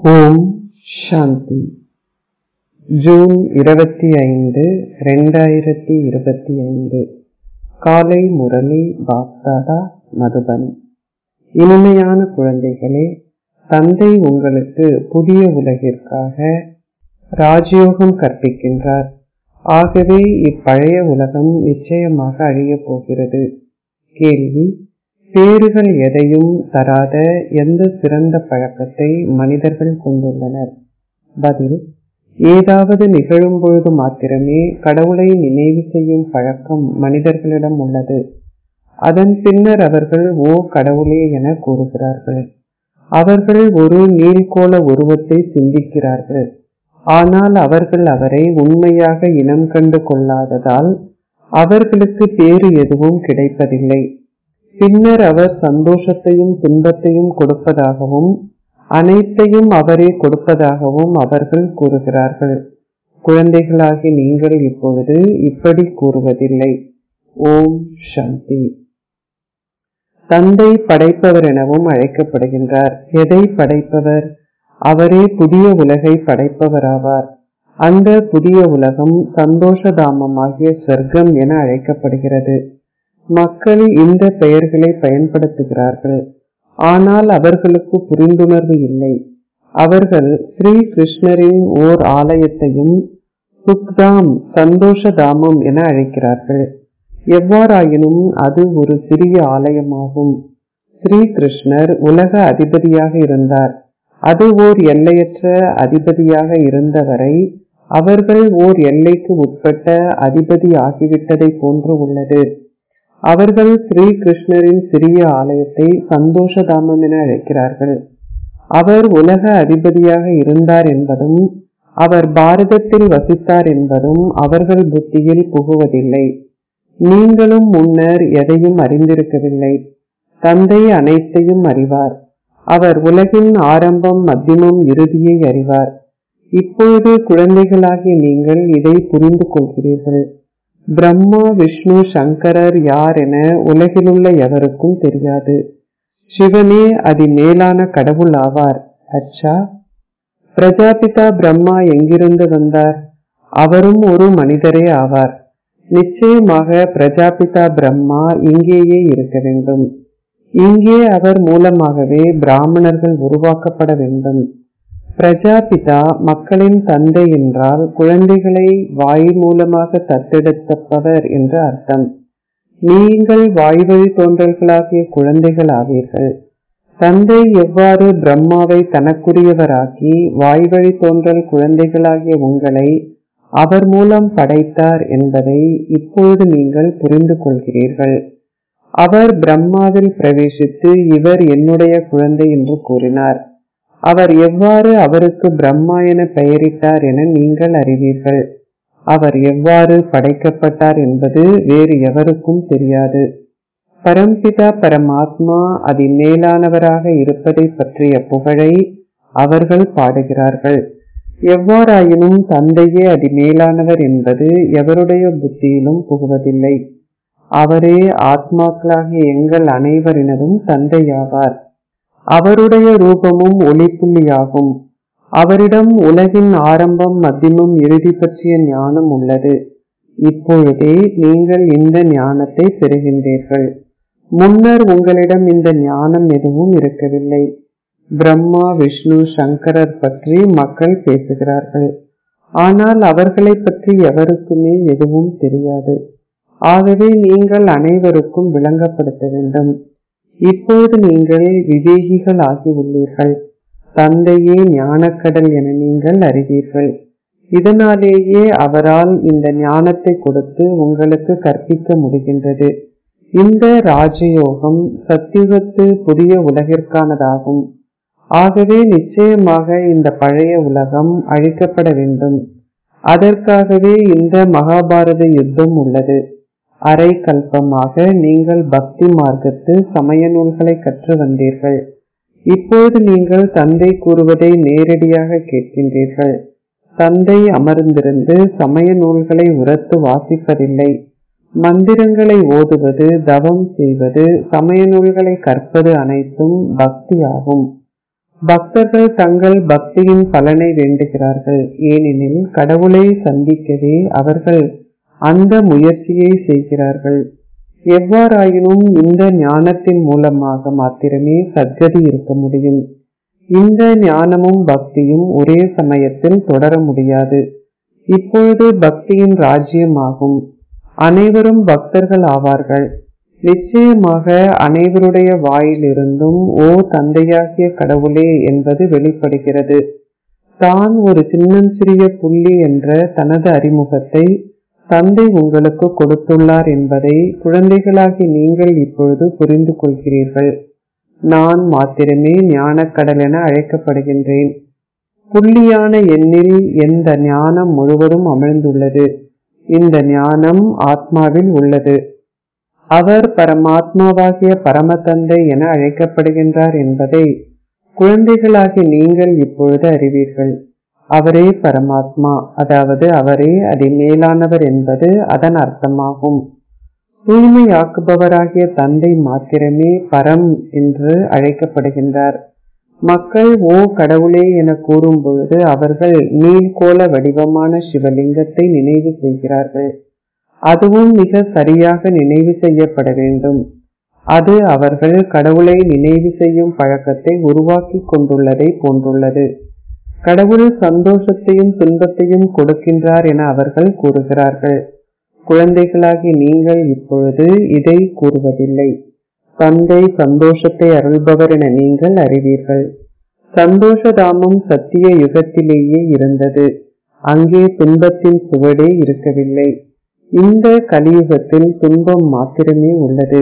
ஓம் சாந்தி June இருபத்தி ஐந்து ரெண்டாயிரத்தி இருபத்தி ஐந்து காலை முரளி பாப்தாதா மதுபன் இனிமையான குழந்தைகளே தந்தை உங்களுக்கு புதிய உலகிற்காக ராஜயோகம் கற்பிக்கின்றார் ஆகவே இப்பழைய உலகம் நிச்சயமாக அழியப் போகிறது கேள்வி பேறுகள் எதையும் தராத எந்த சிறந்த பழக்கத்தை மனிதர்கள் கொண்டுள்ளனர் பதில் ஏதாவது நிகழும் பொழுது மாத்திரமே கடவுளை நினைவு செய்யும் பழக்கம் மனிதர்களிடம் உள்ளது அதன் பின்னர் அவர்கள் ஓ கடவுளே என கூறுகிறார்கள் அவர்கள் ஒரு நீள்கோள உருவத்தை சிந்திக்கிறார்கள் ஆனால் அவர்கள் அவரை உண்மையாக இனம் கண்டு கொள்ளாததால் அவர்களுக்கு பேறு எதுவும் கிடைப்பதில்லை பின்னர் அவர் சந்தோஷத்தையும் துன்பத்தையும் கொடுப்பதாகவும் அனைத்தையும் அவரே கொடுப்பதாகவும் அவர்கள் கூறுகிறார்கள் குழந்தைகளாகி நீங்கள் இப்பொழுது இப்படி கூறுவதில்லை ஓம் சாந்தி தந்தை படைப்பவர் எனவும் அழைக்கப்படுகின்றார் எதை படைப்பவர் அவரே புதிய உலகை படைப்பவராவார் அந்த புதிய உலகம் சந்தோஷதாமமாகிய சொர்க்கம் என அழைக்கப்படுகிறது மக்கள் இந்த பெயர்களை பயன்படுத்துகிறார்கள் ஆனால் அவர்களுக்கு புரிந்துணர்வு இல்லை அவர்கள் ஸ்ரீ கிருஷ்ணரின் ஓர் ஆலயத்தையும் சுக்தாம் சந்தோஷதாமம் என அழைக்கிறார்கள் எவ்வாறாயினும் அது ஒரு சிறிய ஆலயமாகும் ஸ்ரீ கிருஷ்ணர் உலக அதிபதியாக இருந்தார் அது ஓர் எல்லையற்ற அதிபதியாக இருந்தவரை அவர்கள் ஓர் எல்லைக்கு உட்பட்ட அதிபதி ஆகிவிட்டதை போன்று உள்ளது அவர்கள் ஸ்ரீ கிருஷ்ணரின் சிறிய ஆலயத்தை சந்தோஷதாமம் என அழைக்கிறார்கள் அவர் உலக அதிபதியாக இருந்தார் என்பதும் அவர் பாரதத்தில் வசித்தார் என்பதும் அவர்கள் புத்தியில் புகுவதில்லை நீங்களும் முன்னர் எதையும் அறிந்திருக்கவில்லை தந்தை அனைத்தையும் அறிவார் அவர் உலகின் ஆரம்பம் மத்தியமும் இறுதியை அறிவார் இப்பொழுது குழந்தைகளாகிய நீங்கள் இதை புரிந்து கொள்கிறீர்கள் பிரம்மா விஷ்ணு சங்கரர் யார் என உலகிலுள்ள எவருக்கும் தெரியாது சிவனே அதி மேலான கடவுள் ஆவார் அச்சா பிரஜாபிதா பிரம்மா எங்கிருந்து வந்தார் அவரும் ஒரு மனிதரே ஆவார் நிச்சயமாக பிரஜாபிதா பிரம்மா இங்கேயே இருக்க வேண்டும் இங்கே அவர் மூலமாகவே பிராமணர்கள் உருவாக்கப்பட வேண்டும் பிரஜாபிதா மக்களின் தந்தை என்றால் குழந்தைகளை வாய் மூலமாக தத்தெடுத்தப்பவர் என்று அர்த்தம் நீங்கள் வாய்வழி தோன்றல்களாகிய குழந்தைகள் ஆவீர்கள் தந்தை எவ்வாறு பிரம்மாவை தனக்குரியவராக்கி வாய்வழி தோன்றல் குழந்தைகளாகிய உங்களை அவர் மூலம் படைத்தார் என்பதை இப்பொழுது நீங்கள் புரிந்து கொள்கிறீர்கள் அவர் பிரம்மாவில் பிரவேசித்து இவர் என்னுடைய குழந்தை என்று கூறினார் அவர் எவ்வாறு அவருக்கு பிரம்மா என பெயரிட்டார் என நீங்கள் அறிவீர்கள் அவர் எவ்வாறு படைக்கப்பட்டார் என்பது வேறு எவருக்கும் தெரியாது பரம்பிதா பரமாத்மா அதி மேலானவராக இருப்பதை பற்றிய புகழை அவர்கள் பாடுகிறார்கள் எவ்வாறாயினும் தந்தையே அதி மேலானவர் என்பது எவருடைய புத்தியிலும் புகுவதில்லை அவரே ஆத்மாக்களாகிய எங்கள் அனைவரினதும் தந்தையாவார் அவருடைய ரூபமும் ஒளிப்புள்ளியாகும் அவரிடம் உலகின் ஆரம்பம் மத்தியமும் இறுதி பற்றிய ஞானம் உள்ளது இப்பொழுதே நீங்கள் இந்த ஞானத்தை பெறுகின்றீர்கள் முன்னர் உங்களிடம் இந்த ஞானம் எதுவும் இருக்கவில்லை பிரம்மா விஷ்ணு சங்கரர் பற்றி மக்கள் பேசுகிறார்கள் ஆனால் அவர்களை பற்றி எவருக்குமே எதுவும் தெரியாது ஆகவே நீங்கள் அனைவருக்கும் விளங்கப்படுத்த வேண்டும் இப்போது நீங்கள் விவேகிகள் ஆகி உள்ளீர்கள் தந்தையே ஞானக்கடல் என நீங்கள் அறிவீர்கள் இதனாலேயே அவரால் இந்த ஞானத்தை கொடுத்து உங்களுக்கு கற்பிக்க முடிகின்றது இந்த ராஜயோகம் சத்தியுகத்து புதிய உலகிற்கானதாகும் ஆகவே நிச்சயமாக இந்த பழைய உலகம் அழிக்கப்பட வேண்டும் அதற்காகவே இந்த மகாபாரத யுத்தம் உள்ளது அரை கல்பமாக நீங்கள் பக்தி மார்க்கத்து சமய நூல்களை கற்று வந்தீர்கள் இப்போது நீங்கள் தந்தை கூறுவதை நேரடியாக கேட்கின்றீர்கள் தந்தை அமர்ந்திருந்து சமய நூல்களை உரத்து வாசிப்பதில்லை மந்திரங்களை ஓதுவது தவம் செய்வது சமய நூல்களை கற்பது அனைத்தும் பக்தி ஆகும் பக்தர்கள் தங்கள் பக்தியின் பலனை வேண்டுகிறார்கள் ஏனெனில் கடவுளை சந்திக்கவே அவர்கள் அந்த முயற்சியை செய்கிறார்கள் எவ்வாறாயினும் இந்த ஞானத்தின் மூலமாக மாத்திரமே சத்கதி இருக்க முடியும் இந்த ஞானமும் பக்தியும் ஒரே சமயத்தில் தொடர முடியாது இப்பொழுது பக்தியின் ராஜ்யமாகும் அனைவரும் பக்தர்கள் ஆவார்கள் நிச்சயமாக அனைவருடைய வாயிலிருந்தும் ஓ தந்தையாகிய கடவுளே என்பது வெளிப்படுகிறது தான் ஒரு சின்னஞ்சிறிய புள்ளி என்ற தனது அறிமுகத்தை தந்தை உங்களுக்கு கொடுத்துள்ளார் என்பதை குழந்தைகளாகி நீங்கள் இப்பொழுது புரிந்து கொள்கிறீர்கள் நான் மாத்திரமே ஞானக்கடல் என அழைக்கப்படுகின்றேன் புள்ளியான எண்ணில் எந்த ஞானம் முழுவதும் அமிழ்ந்துள்ளது இந்த ஞானம் ஆத்மாவில் உள்ளது அவர் பரமாத்மாவாகிய பரமதந்தை என அழைக்கப்படுகின்றார் என்பதை குழந்தைகளாகி நீங்கள் இப்பொழுது அறிவீர்கள் அவரே பரமாத்மா அதாவது அவரே அதிமேலானவர் என்பது அதன் அர்த்தமாகும் தூய்மையாக்குபவராகிய தந்தை மாத்திரமே பரம் என்று அழைக்கப்படுகின்றார் மக்கள் ஓ கடவுளே என கூறும் பொழுது அவர்கள் நீள்கோள வடிவமான சிவலிங்கத்தை நினைவு செய்கிறார்கள் அதுவும் மிக சரியாக நினைவு செய்யப்பட வேண்டும் அது அவர்கள் கடவுளை நினைவு செய்யும் பழக்கத்தை உருவாக்கி கொண்டுள்ளதை போன்றுள்ளது கடவுள் சந்தோஷத்தையும் துன்பத்தையும் கொடுக்கின்றார் என அவர்கள் கூறுகிறார்கள் குழந்தைகளாகி நீங்கள் இப்பொழுது இதை கூறுவதில்லை தந்தை சந்தோஷத்தை அருள்பவர் என நீங்கள் அறிவீர்கள் சந்தோஷதாமம் சத்திய யுகத்திலேயே இருந்தது அங்கே துன்பத்தின் சுவடே இருக்கவில்லை இந்த கலியுகத்தில் துன்பம் மாத்திரமே உள்ளது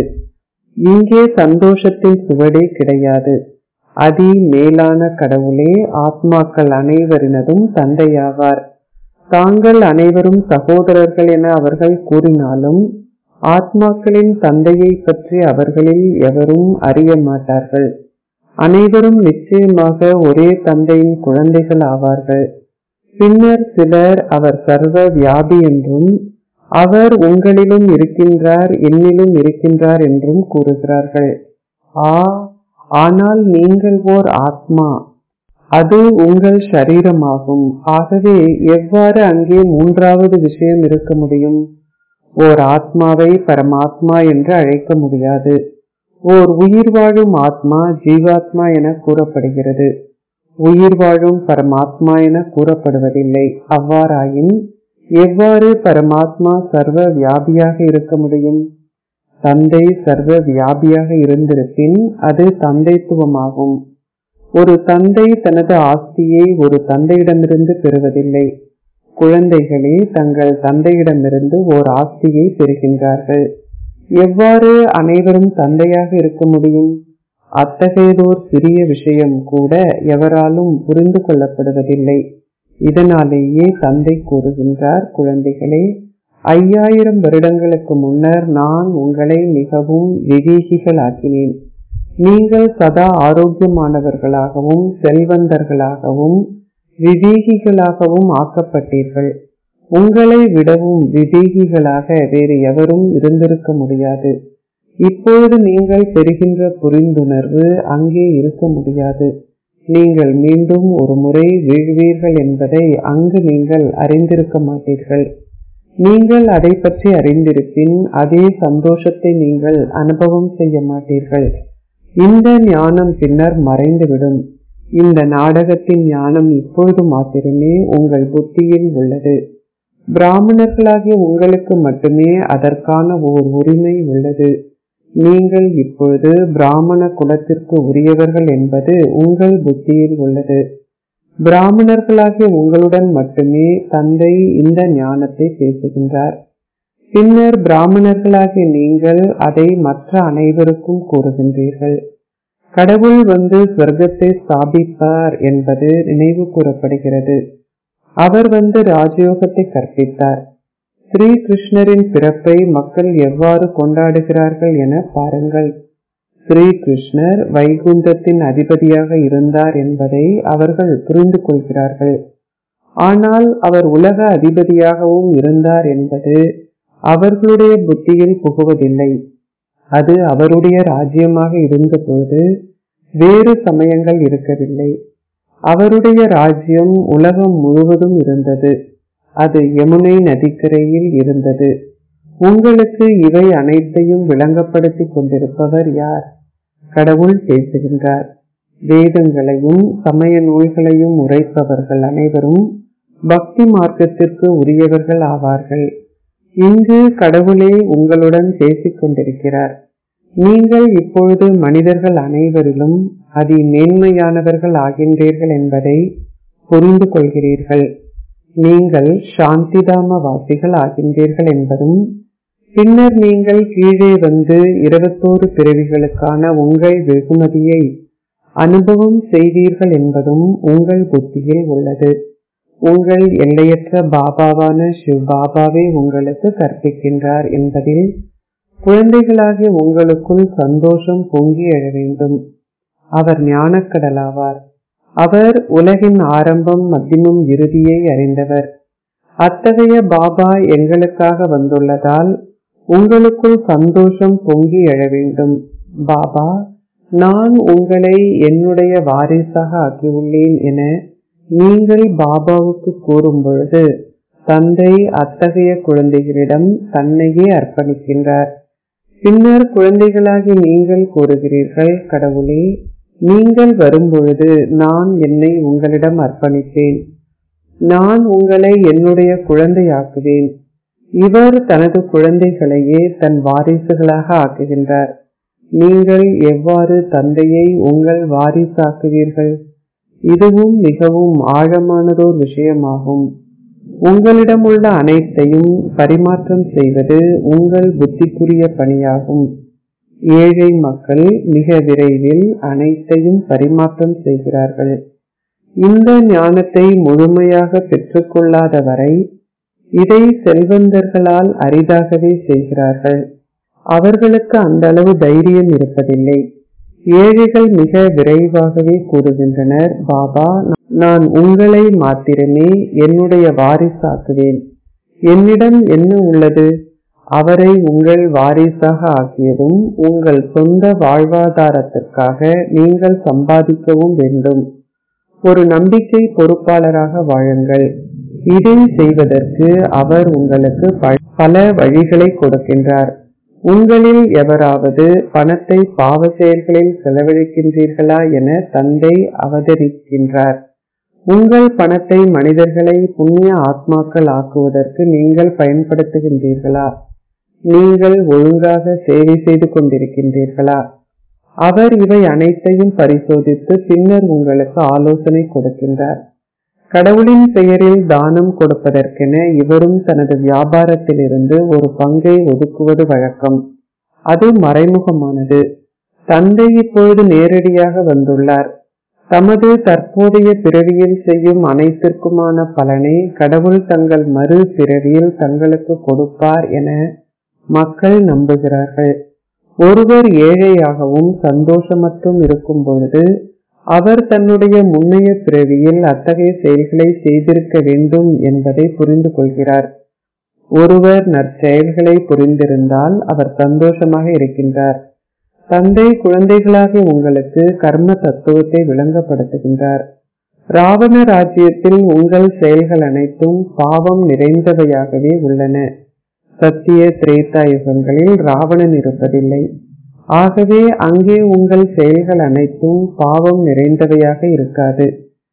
இங்கே சந்தோஷத்தின் சுவடே கிடையாது அதி மேலான கடவுளே ஆத்மாக்கள் அனைவரினதும் தந்தையாவார் தாங்கள் அனைவரும் சகோதரர்கள் என அவர்கள் கூறினாலும் ஆத்மாக்களின் தந்தையை பற்றி அவர்களில் எவரும் அறிய மாட்டார்கள் அனைவரும் நிச்சயமாக ஒரே தந்தையின் குழந்தைகள் ஆவார்கள் பின்னர் சிலர் அவர் சர்வ வியாபி என்றும் அவர் உங்களிலும் இருக்கின்றார் என்னிலும் இருக்கின்றார் என்றும் கூறுகிறார்கள் ஆ ஆனால் நீங்கள் ஓர் ஆத்மா அது உங்கள் சரீரமாகும் ஆகவே எவ்வாறு அங்கே மூன்றாவது விஷயம் இருக்க முடியும் ஓர் ஆத்மாவை பரமாத்மா என்று அழைக்க முடியாது ஓர் உயிர் வாழும் ஆத்மா ஜீவாத்மா என கூறப்படுகிறது உயிர் வாழும் பரமாத்மா என கூறப்படுவதில்லை அவ்வாறாயின் எவ்வாறு பரமாத்மா சர்வ வியாபியாக இருக்க முடியும் தந்தை சர்வ வியாபியாக இருந்திருப்பின் அது தந்தைத்துவமாகும் ஒரு தந்தை தனது ஆஸ்தியை ஒரு தந்தையிடமிருந்து பெறுவதில்லை குழந்தைகளே தங்கள் தந்தையிடமிருந்து ஓர் ஆஸ்தியை பெறுகின்றார்கள் எவ்வாறு அனைவரும் தந்தையாக இருக்க முடியும் அத்தகையதோர் சிறிய விஷயம் கூட எவராலும் புரிந்து கொள்ளப்படுவதில்லை இதனாலேயே தந்தை கூறுகின்றார் குழந்தைகளே ஐயாயிரம் வருடங்களுக்கு முன்னர் நான் உங்களை மிகவும் விவேகிகளாக்கினேன் நீங்கள் சதா ஆரோக்கியமானவர்களாகவும் செல்வந்தர்களாகவும் விவேகிகளாகவும் ஆக்கப்பட்டீர்கள் உங்களை விடவும் விவேகிகளாக வேறு எவரும் இருந்திருக்க முடியாது இப்பொழுது நீங்கள் பெறுகின்ற புரிந்துணர்வு அங்கே இருக்க முடியாது நீங்கள் மீண்டும் ஒரு முறை வீழ்வீர்கள் என்பதை அங்கு நீங்கள் அறிந்திருக்க மாட்டீர்கள் நீங்கள் அதை பற்றி அறிந்திருப்பின் அதே சந்தோஷத்தை நீங்கள் அனுபவம் செய்ய மாட்டீர்கள் இந்த ஞானம் பின்னர் மறைந்துவிடும் இந்த நாடகத்தின் ஞானம் இப்பொழுது மாத்திரமே உங்கள் புத்தியில் உள்ளது பிராமணர்களாகிய உங்களுக்கு மட்டுமே அதற்கான ஓர் உரிமை உள்ளது நீங்கள் இப்பொழுது பிராமண குலத்திற்கு உரியவர்கள் என்பது உங்கள் புத்தியில் உள்ளது பிராமணர்களாகிய உங்களுடன் மட்டுமே தந்தை இந்த ஞானத்தை பேசுகின்றார் பின்னர் பிராமணர்களாகிய நீங்கள் அதை மற்ற அனைவருக்கும் கூறுகின்றீர்கள் கடவுள் வந்து சொர்க்கத்தை ஸ்தாபிப்பார் என்பது நினைவு கூறப்படுகிறது அவர் வந்து ராஜயோகத்தை கற்பித்தார் ஸ்ரீ கிருஷ்ணரின் பிறப்பை மக்கள் எவ்வாறு கொண்டாடுகிறார்கள் என பாருங்கள் ஸ்ரீ கிருஷ்ணர் வைகுந்தத்தின் அதிபதியாக இருந்தார் என்பதை அவர்கள் புரிந்து கொள்கிறார்கள் ஆனால் அவர் உலக அதிபதியாகவும் இருந்தார் என்பது அவர்களுடைய புத்தியில் புகுவதில்லை அது அவருடைய ராஜ்யமாக இருந்தபொழுது வேறு சமயங்கள் இருக்கவில்லை அவருடைய ராஜ்யம் உலகம் முழுவதும் இருந்தது அது யமுனை நதிக்கரையில் இருந்தது உங்களுக்கு இவை அனைத்தையும் விளங்கப்படுத்தி கொண்டிருப்பவர் யார் கடவுள் பேசுகின்றார் வேதங்களையும் சமய நூல்களையும் உரைப்பவர்கள் அனைவரும் பக்தி மார்க்கத்திற்கு உரியவர்கள் ஆவார்கள் இங்கு கடவுளே உங்களுடன் பேசிக் கொண்டிருக்கிறார் நீங்கள் இப்பொழுது மனிதர்கள் அனைவரிலும் அதி மேன்மையானவர்கள் ஆகின்றீர்கள் என்பதை புரிந்து கொள்கிறீர்கள் நீங்கள் சாந்திதாம வாசிகள் ஆகின்றீர்கள் என்பதும் பின்னர் நீங்கள் கீழே வந்து இருபத்தோரு பிறவிகளுக்கான உங்கள் வெகுமதியை அனுபவம் செய்வீர்கள் என்பதும் உங்கள் புத்தியில் உள்ளது உங்கள் எல்லையற்ற பாபாவான சிவ் பாபாவே உங்களுக்கு கற்பிக்கின்றார் என்பதில் குழந்தைகளாகிய உங்களுக்குள் சந்தோஷம் பொங்கி எழ வேண்டும் அவர் ஞானக்கடலாவார் அவர் உலகின் ஆரம்பம் மத்தியமும் இறுதியை அறிந்தவர் அத்தகைய பாபா எங்களுக்காக வந்துள்ளதால் உங்களுக்குள் சந்தோஷம் பொங்கி எழ வேண்டும் பாபா நான் உங்களை என்னுடைய வாரிசாக ஆக்கியுள்ளேன் என நீங்கள் பாபாவுக்கு கூறும் பொழுது தந்தை அத்தகைய குழந்தைகளிடம் தன்னையே அர்ப்பணிக்கின்றார் பின்னர் குழந்தைகளாகி நீங்கள் கூறுகிறீர்கள் கடவுளே நீங்கள் வரும்பொழுது நான் என்னை உங்களிடம் அர்ப்பணிப்பேன் நான் உங்களை என்னுடைய குழந்தையாக்குவேன் இவர் தனது குழந்தைகளையே தன் வாரிசுகளாக ஆக்குகின்றார் நீங்கள் எவ்வாறு தந்தையை உங்கள் வாரிசாக்குவீர்கள் இதுவும் மிகவும் ஆழமானதோர் விஷயமாகும் உங்களிடம் உள்ள அனைத்தையும் பரிமாற்றம் செய்வது உங்கள் புத்திக்குரிய பணியாகும் ஏழை மக்கள் மிக விரைவில் அனைத்தையும் பரிமாற்றம் செய்கிறார்கள் இந்த ஞானத்தை முழுமையாக பெற்றுக்கொள்ளாத வரை இதை செல்வந்தர்களால் அரிதாகவே செய்கிறார்கள் அவர்களுக்கு அந்த அளவு தைரியம் இருப்பதில்லை ஏழைகள் மிக விரைவாகவே கூறுகின்றனர் பாபா நான் உங்களை மாத்திரமே என்னுடைய வாரிசாக்குவேன் என்னிடம் என்ன உள்ளது அவரை உங்கள் வாரிசாக ஆக்கியதும் உங்கள் சொந்த வாழ்வாதாரத்திற்காக நீங்கள் சம்பாதிக்கவும் வேண்டும் ஒரு நம்பிக்கை பொறுப்பாளராக வாழுங்கள் இதை செய்வதற்கு அவர் உங்களுக்கு பல வழிகளை கொடுக்கின்றார் உங்களில் எவராவது பணத்தை பாவ செயல்களில் செலவழிக்கின்றீர்களா என தந்தை அவதரிக்கின்றார் உங்கள் பணத்தை மனிதர்களை புண்ணிய ஆத்மாக்கள் ஆக்குவதற்கு நீங்கள் பயன்படுத்துகின்றீர்களா நீங்கள் ஒழுங்காக சேவை செய்து கொண்டிருக்கின்றீர்களா அவர் இவை அனைத்தையும் பரிசோதித்து பின்னர் உங்களுக்கு ஆலோசனை கொடுக்கின்றார் கடவுளின் பெயரில் தானம் கொடுப்பதற்கென இவரும் தனது வியாபாரத்திலிருந்து ஒரு பங்கை ஒதுக்குவது வழக்கம் அது மறைமுகமானது தந்தை இப்பொழுது நேரடியாக வந்துள்ளார் தமது தற்போதைய பிறவியில் செய்யும் அனைத்திற்குமான பலனை கடவுள் தங்கள் மறு பிறவியில் தங்களுக்கு கொடுப்பார் என மக்கள் நம்புகிறார்கள் ஒருவர் ஏழையாகவும் சந்தோஷமற்றும் இருக்கும் பொழுது அவர் தன்னுடைய முன்னைய பிறவியில் அத்தகைய செயல்களை செய்திருக்க வேண்டும் என்பதை புரிந்து கொள்கிறார் ஒருவர் நற்செயல்களை புரிந்திருந்தால் அவர் சந்தோஷமாக இருக்கின்றார் தந்தை குழந்தைகளாக உங்களுக்கு கர்ம தத்துவத்தை விளங்கப்படுத்துகின்றார் ராவண ராஜ்யத்தில் உங்கள் செயல்கள் அனைத்தும் பாவம் நிறைந்தவையாகவே உள்ளன சத்திய திரேதா யுகங்களில் ராவணன் இருப்பதில்லை ஆகவே அங்கே உங்கள் செயல்கள் அனைத்தும் பாவம் நிறைந்தவையாக இருக்காது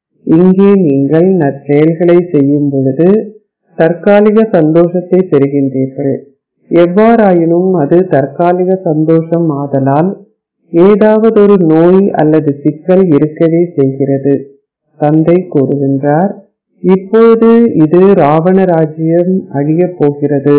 இங்கே நீங்கள் நற்செயல்களை செய்யும் பொழுது தற்காலிக சந்தோஷத்தை பெறுகின்றீர்கள் எவ்வாறாயினும் அது தற்காலிக சந்தோஷம் ஆதலால் ஏதாவது ஒரு நோய் அல்லது சிக்கல் இருக்கவே செய்கிறது தந்தை கூறுகின்றார் இப்பொழுது இது ராவண ராஜ்யம் அழியப் போகிறது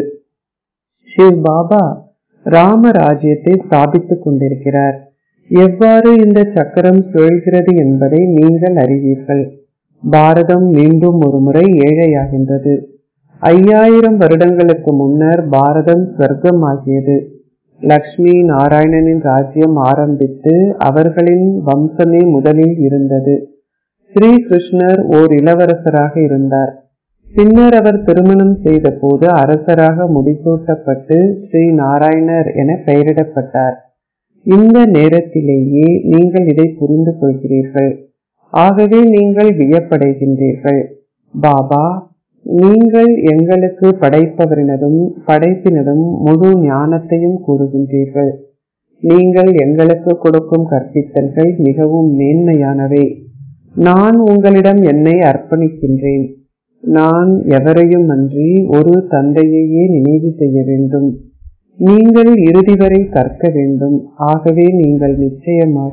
சிவ் பாபா ராம ராஜ்யத்தை ஸ்தாபித்துக் கொண்டிருக்கிறார் எவ்வாறு இந்த சக்கரம் சுழல்கிறது என்பதை நீங்கள் அறிவீர்கள் பாரதம் மீண்டும் ஒருமுறை ஏழையாகின்றது ஐயாயிரம் வருடங்களுக்கு முன்னர் பாரதம் சொர்க்கமாகியது லக்ஷ்மி நாராயணனின் ராஜ்யம் ஆரம்பித்து அவர்களின் வம்சமே முதலில் இருந்தது ஸ்ரீ கிருஷ்ணர் ஓர் இளவரசராக இருந்தார் பின்னர் அவர் திருமணம் செய்த போது அரசராக முடிசூட்டப்பட்டு ஸ்ரீ நாராயணர் என பெயரிடப்பட்டார் இந்த நேரத்திலேயே நீங்கள் இதை புரிந்து கொள்கிறீர்கள் ஆகவே நீங்கள் வியப்படைகின்றீர்கள் பாபா நீங்கள் எங்களுக்கு படைப்பவரினதும் படைப்பினதும் முழு ஞானத்தையும் கூறுகின்றீர்கள் நீங்கள் எங்களுக்கு கொடுக்கும் கற்பித்தல்கள் மிகவும் மேன்மையானவை நான் உங்களிடம் என்னை அர்ப்பணிக்கின்றேன் நான் எவரையும் அன்றி ஒரு தந்தையையே நினைவு செய்ய வேண்டும் நீங்கள் இறுதி வரை கற்க வேண்டும் ஆகவே நீங்கள் நிச்சயமாக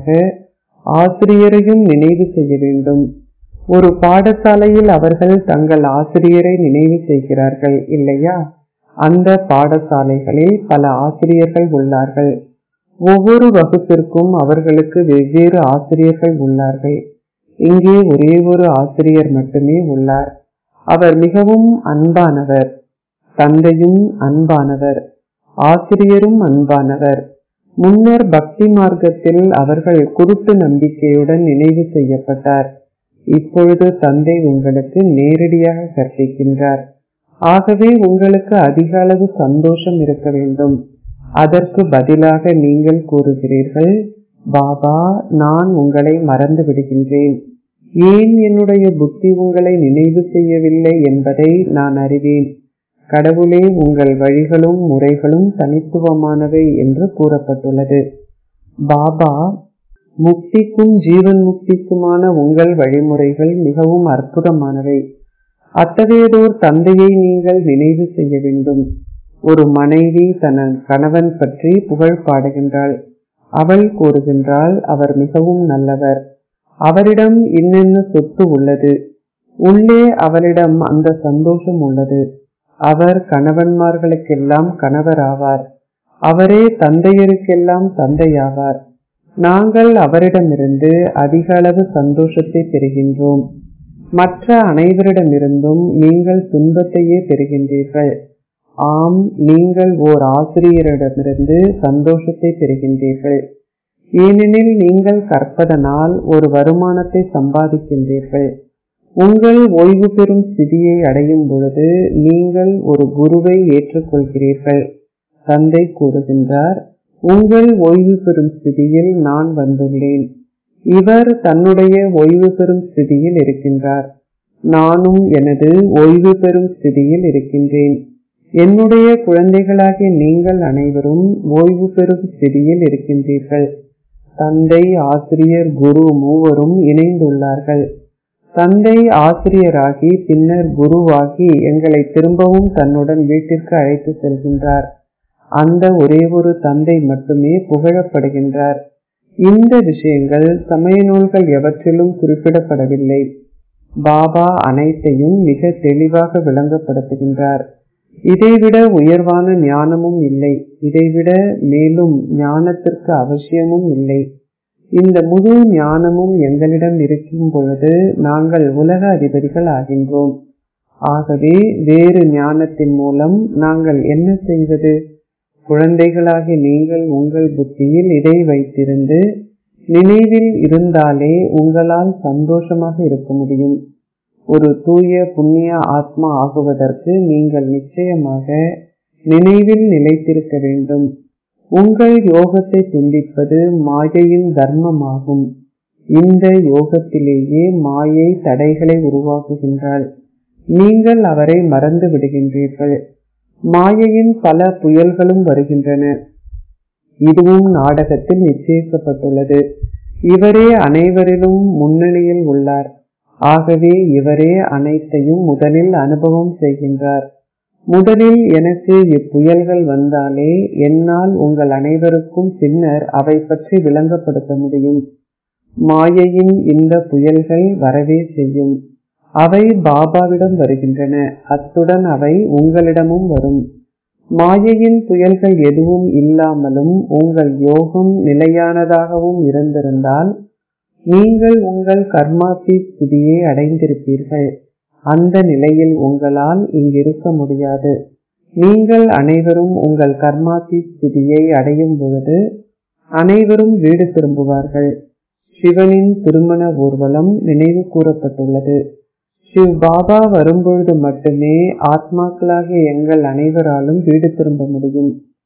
ஆசிரியரையும் நினைவு செய்ய வேண்டும் ஒரு பாடசாலையில் அவர்கள் தங்கள் ஆசிரியரை நினைவு செய்கிறார்கள் இல்லையா அந்த பாடசாலைகளில் பல ஆசிரியர்கள் உள்ளார்கள் ஒவ்வொரு வகுப்பிற்கும் அவர்களுக்கு வெவ்வேறு ஆசிரியர்கள் உள்ளார்கள் இங்கே ஒரே ஒரு ஆசிரியர் மட்டுமே உள்ளார் அவர் மிகவும் அன்பானவர் தந்தையும் அன்பானவர் ஆசிரியரும் அன்பானவர் முன்னர் பக்தி மார்க்கத்தில் அவர்கள் குருட்டு நம்பிக்கையுடன் நினைவு செய்யப்பட்டார் இப்பொழுது தந்தை உங்களுக்கு நேரடியாக கற்பிக்கின்றார் ஆகவே உங்களுக்கு அதிக அளவு சந்தோஷம் இருக்க வேண்டும் அதற்கு பதிலாக நீங்கள் கூறுகிறீர்கள் பாபா நான் உங்களை மறந்து விடுகின்றேன் ஏன் என்னுடைய புத்தி உங்களை நினைவு செய்யவில்லை என்பதை நான் அறிவேன் கடவுளே உங்கள் வழிகளும் முறைகளும் தனித்துவமானவை என்று கூறப்பட்டுள்ளது பாபா முக்திக்கும் ஜீவன் முக்திக்குமான உங்கள் வழிமுறைகள் மிகவும் அற்புதமானவை அத்தகையதோர் தந்தையை நீங்கள் நினைவு செய்ய வேண்டும் ஒரு மனைவி தன் கணவன் பற்றி புகழ் பாடுகின்றாள் அவள் கூறுகின்றாள் அவர் மிகவும் நல்லவர் அவரிடம் இன்னென்ன சொத்து உள்ளது உள்ளே அவளிடம் அந்த சந்தோஷம் உள்ளது அவர் கணவன்மார்களுக்கெல்லாம் கணவர் ஆவார் அவரே தந்தையருக்கெல்லாம் தந்தையாவார் நாங்கள் அவரிடமிருந்து அதிக அளவு சந்தோஷத்தை பெறுகின்றோம் மற்ற அனைவரிடமிருந்தும் நீங்கள் துன்பத்தையே பெறுகின்றீர்கள் ஆம் நீங்கள் ஓர் ஆசிரியரிடமிருந்து சந்தோஷத்தை பெறுகின்றீர்கள் ஏனெனில் நீங்கள் கற்பதனால் ஒரு வருமானத்தை சம்பாதிக்கின்றீர்கள் உங்கள் ஓய்வு பெறும் ஸ்திதியை அடையும் பொழுது நீங்கள் ஒரு குருவை ஏற்றுக்கொள்கிறீர்கள் தந்தை கூறுகின்றார் உங்கள் ஓய்வு பெறும் ஸ்திதியில் நான் வந்துள்ளேன் இவர் தன்னுடைய ஓய்வு பெறும் ஸ்திதியில் இருக்கின்றார் நானும் எனது ஓய்வு பெறும் ஸ்திதியில் இருக்கின்றேன் என்னுடைய குழந்தைகளாகிய நீங்கள் அனைவரும் ஓய்வு பெறும் ஸ்திதியில் இருக்கின்றீர்கள் தந்தை ஆசிரியர் குரு மூவரும் இணைந்துள்ளார்கள் தந்தை ஆசிரியராகி பின்னர் குருவாகி எங்களை திரும்பவும் தன்னுடன் வீட்டிற்கு அழைத்து செல்கின்றார் அந்த ஒரே ஒரு தந்தை மட்டுமே புகழப்படுகின்றார் இந்த விஷயங்கள் சமய நூல்கள் எவற்றிலும் குறிப்பிடப்படவில்லை பாபா அனைத்தையும் மிக தெளிவாக விளங்கப்படுத்துகின்றார் இதைவிட உயர்வான ஞானமும் இல்லை இதைவிட மேலும் ஞானத்திற்கு அவசியமும் இல்லை இந்த முழு ஞானமும் எங்களிடம் இருக்கும் பொழுது நாங்கள் உலக அதிபதிகள் ஆகின்றோம் ஆகவே வேறு ஞானத்தின் மூலம் நாங்கள் என்ன செய்வது குழந்தைகளாகி நீங்கள் உங்கள் புத்தியில் இதை வைத்திருந்து நினைவில் இருந்தாலே உங்களால் சந்தோஷமாக இருக்க முடியும் ஒரு தூய புண்ணிய ஆத்மா ஆகுவதற்கு நீங்கள் நிச்சயமாக நினைவில் நிலைத்திருக்க வேண்டும் உங்கள் யோகத்தை துண்டிப்பது மாயையின் தர்மமாகும் இந்த யோகத்திலேயே மாயை தடைகளை உருவாக்குகின்றாள் நீங்கள் அவரை மறந்து விடுகின்றீர்கள் மாயையின் பல புயல்களும் வருகின்றன இதுவும் நாடகத்தில் நிச்சயிக்கப்பட்டுள்ளது இவரே அனைவரிலும் முன்னணியில் உள்ளார் ஆகவே இவரே அனைத்தையும் முதலில் அனுபவம் செய்கின்றார் முதலில் எனக்கு இப்புயல்கள் வந்தாலே என்னால் உங்கள் அனைவருக்கும் பின்னர் அவை பற்றி விளங்கப்படுத்த முடியும் மாயையின் இந்த புயல்கள் வரவே செய்யும் அவை பாபாவிடம் வருகின்றன அத்துடன் அவை உங்களிடமும் வரும் மாயையின் புயல்கள் எதுவும் இல்லாமலும் உங்கள் யோகம் நிலையானதாகவும் இருந்திருந்தால் நீங்கள் உங்கள் கர்மாத்தி ஸ்திதியை அடைந்திருப்பீர்கள் அந்த நிலையில் உங்களால் இங்கிருக்க முடியாது நீங்கள் அனைவரும் உங்கள் கர்மாத்தி ஸ்திதியை அடையும் பொழுது அனைவரும் வீடு திரும்புவார்கள் சிவனின் திருமண ஊர்வலம் நினைவு கூறப்பட்டுள்ளது சிவ் பாபா வரும்பொழுது மட்டுமே ஆத்மாக்களாகிய எங்கள் அனைவராலும் வீடு திரும்ப முடியும்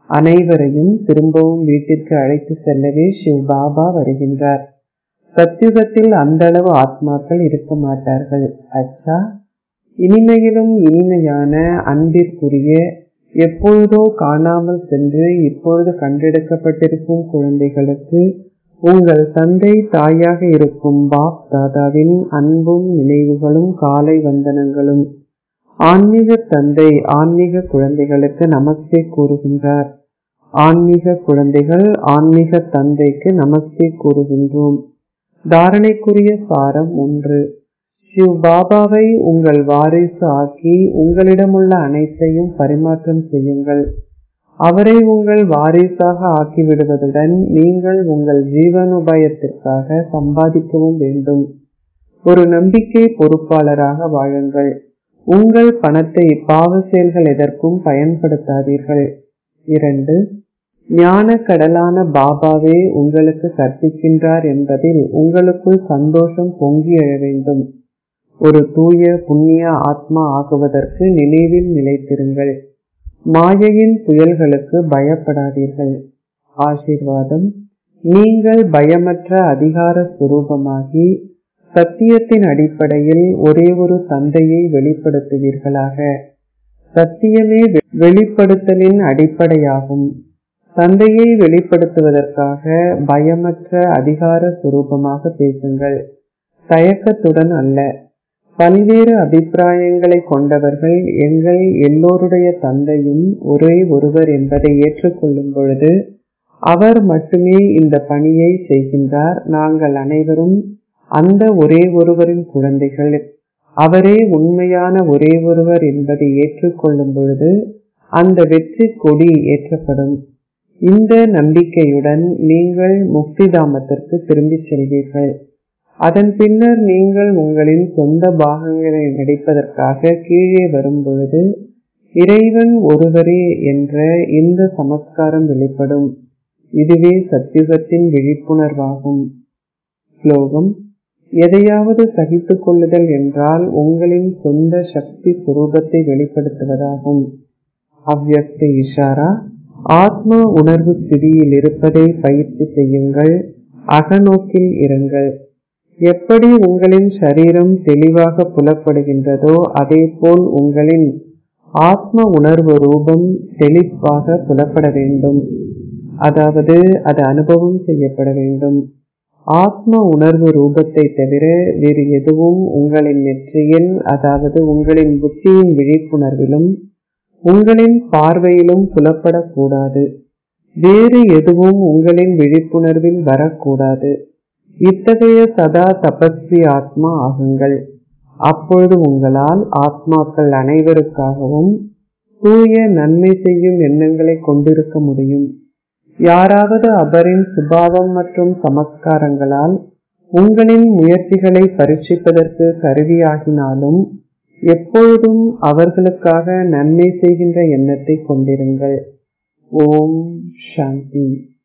அனைவரையும் திரும்பவும் வீட்டிற்கு அழைத்து செல்லவே சிவ் பாபா வருகின்றார் சத்யுகத்தில் அந்த அளவு ஆத்மாக்கள் இருக்க மாட்டார்கள் அச்சா இனிமையிலும் இனிமையான அன்பிற்குரிய எப்பொழுதோ காணாமல் சென்று இப்பொழுது கண்டெடுக்கப்பட்டிருக்கும் குழந்தைகளுக்கு உங்கள் தந்தை தாயாக இருக்கும் பாப் தாதாவின் அன்பும் நினைவுகளும் காலை வந்தனங்களும் ஆன்மீக தந்தை ஆன்மீக குழந்தைகளுக்கு நமஸ்தே கூறுகின்றார் ஆன்மீக குழந்தைகள் ஆன்மீக தந்தைக்கு நமஸ்தே கூறுகின்றோம் தாரணைக்குரிய சாரம் ஒன்று சிவ் பாபாவை உங்கள் வாரிசு ஆக்கி உங்களிடமுள்ள அனைத்தையும் பரிமாற்றம் செய்யுங்கள் அவரை உங்கள் வாரிசாக ஆக்கிவிடுவதுடன் நீங்கள் உங்கள் ஜீவனோபாயத்திற்காக சம்பாதிக்கவும் வேண்டும் ஒரு நம்பிக்கை பொறுப்பாளராக வாழுங்கள் உங்கள் பணத்தை பாவ செயல்கள் எதற்கும் பயன்படுத்தாதீர்கள் இரண்டு ஞான கடலான பாபாவே உங்களுக்கு கற்பிக்கின்றார் என்பதில் உங்களுக்குள் சந்தோஷம் பொங்கி எழ வேண்டும் ஒரு தூய புண்ணிய ஆத்மா ஆகுவதற்கு நினைவில் நிலைத்திருங்கள் மாயையின் புயல்களுக்கு பயப்படாதீர்கள் ஆசீர்வாதம் நீங்கள் பயமற்ற அதிகார சுரூபமாகி சத்தியத்தின் அடிப்படையில் ஒரே ஒரு தந்தையை வெளிப்படுத்துவீர்களாக சத்தியமே வெளிப்படுத்தலின் அடிப்படையாகும் தந்தையை வெளிப்படுத்துவதற்காக பயமற்ற அதிகார சுரூபமாக பேசுங்கள் தயக்கத்துடன் அல்ல பல்வேறு அபிப்பிராயங்களை கொண்டவர்கள் எங்கள் எல்லோருடைய தந்தையும் ஒரே ஒருவர் என்பதை ஏற்றுக்கொள்ளும் பொழுது அவர் மட்டுமே இந்த பணியை செய்கின்றார் நாங்கள் அனைவரும் அந்த ஒரே ஒருவரின் குழந்தைகள் அவரே உண்மையான ஒரே ஒருவர் என்பதை ஏற்றுக்கொள்ளும் பொழுது அந்த வெற்றி கொடி ஏற்றப்படும் இந்த நம்பிக்கையுடன் நீங்கள் முக்திதாமத்திற்கு திரும்பிச் செல்வீர்கள் அதன் பின்னர் நீங்கள் உங்களின் சொந்த பாகங்களை நடிப்பதற்காக கீழே வரும் பொழுது இறைவன் ஒருவரே என்ற இந்த சமஸ்காரம் வெளிப்படும் இதுவே சத்தியுகத்தின் விழிப்புணர்வாகும் ஸ்லோகம் எதையாவது சகித்துக் கொள்ளுதல் என்றால் உங்களின் சொந்த சக்தி சுரூபத்தை வெளிப்படுத்துவதாகும் அவ்வியக்த இஷாரா ஆத்ம உணர்வு ஸ்திதியில் இருப்பதை பயிற்சி செய்யுங்கள் அகநோக்கில் இருங்கள் எப்படி உங்களின் சரீரம் தெளிவாக புலப்படுகின்றதோ அதே போல் உங்களின் ஆத்ம உணர்வு ரூபம் தெளிவாக புலப்பட வேண்டும் அதாவது அது அனுபவம் செய்யப்பட வேண்டும் ஆத்ம உணர்வு ரூபத்தை தவிர வேறு எதுவும் உங்களின் நெற்றியில் அதாவது உங்களின் புத்தியின் விழிப்புணர்விலும் உங்களின் பார்வையிலும் புலப்படக்கூடாது வேறு எதுவும் உங்களின் விழிப்புணர்வில் வரக்கூடாது இத்தகைய சதா தபஸ்வி ஆத்மா ஆகுங்கள் அப்பொழுது உங்களால் ஆத்மாக்கள் அனைவருக்காகவும் தூய நன்மை செய்யும் எண்ணங்களை கொண்டிருக்க முடியும் யாராவது அவரின் சுபாவம் மற்றும் சமஸ்காரங்களால் உங்களின் முயற்சிகளை பரீட்சிப்பதற்கு கருவியாகினாலும் எப்பொழுதும் அவர்களுக்காக நன்மை செய்கின்ற எண்ணத்தை கொண்டிருங்கள் ஓம் சாந்தி